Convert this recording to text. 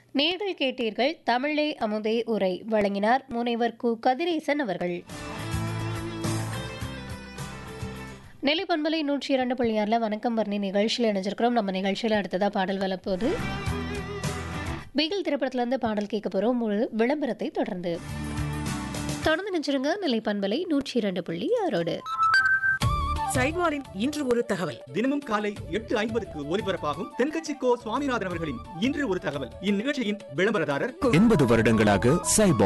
நேர்கள் கேட்டீர்கள் தமிழே அமுதே உரை வழங்கினார் முனைவர் கு கதிரேசன் அவர்கள் நெல்லை பண்பலை நூற்றி இரண்டு புள்ளியாரில் வணக்கம் வர்ணி நிகழ்ச்சியில் இணைஞ்சிருக்கிறோம் நம்ம நிகழ்ச்சியில் அடுத்ததாக பாடல் வரப்போகுது பிகில் திரைப்படத்திலேருந்து பாடல் கேட்க போகிறோம் முழு விளம்பரத்தை தொடர்ந்து தொடர்ந்து நினைச்சிருங்க நெல்லை பண்பலை நூற்றி இரண்டு புள்ளி ஆறோடு சைவாரின் இன்று ஒரு தகவல் தினமும் காலை எட்டு ஐம்பதுக்கு ஒலிபரப்பாகும் தென்கட்சி கோ சுவாமிநாதன் அவர்களின் இன்று ஒரு தகவல் இந்நிகழ்ச்சியின் விளம்பரதாரர் எண்பது வருடங்களாக சைபால்